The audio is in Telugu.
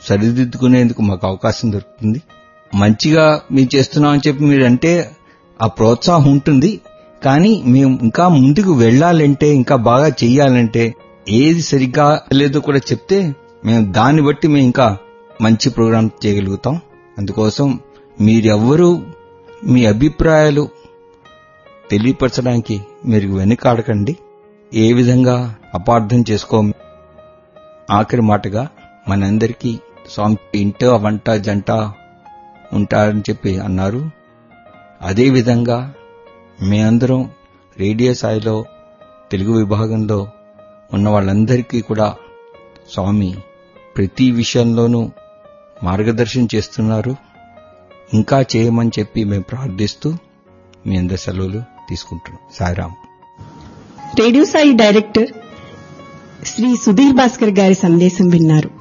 సరిదిద్దుకునేందుకు మాకు అవకాశం దొరుకుతుంది మంచిగా మేము చేస్తున్నామని చెప్పి మీరు అంటే ఆ ప్రోత్సాహం ఉంటుంది కానీ మేము ఇంకా ముందుకు వెళ్ళాలంటే ఇంకా బాగా చెయ్యాలంటే ఏది సరిగ్గా లేదో కూడా చెప్తే మేము దాన్ని బట్టి మేము ఇంకా మంచి ప్రోగ్రాం చేయగలుగుతాం అందుకోసం మీరెవ్వరూ మీ అభిప్రాయాలు తెలియపరచడానికి మీరు వెనుకాడకండి ఏ విధంగా అపార్థం చేసుకో ఆఖరి మాటగా మనందరికీ స్వామి ఇంట వంట జంట ఉంటారని చెప్పి అన్నారు అదే విధంగా మేమందరం రేడియో స్థాయిలో తెలుగు విభాగంలో ఉన్న వాళ్ళందరికీ కూడా స్వామి ప్రతి విషయంలోనూ మార్గదర్శనం చేస్తున్నారు ఇంకా చేయమని చెప్పి మేము ప్రార్థిస్తూ మీ అందరి సెలవులు తీసుకుంటున్నాం సాయిరాం రేడియో సాయి డైరెక్టర్ శ్రీ సుధీర్ భాస్కర్ గారి సందేశం విన్నారు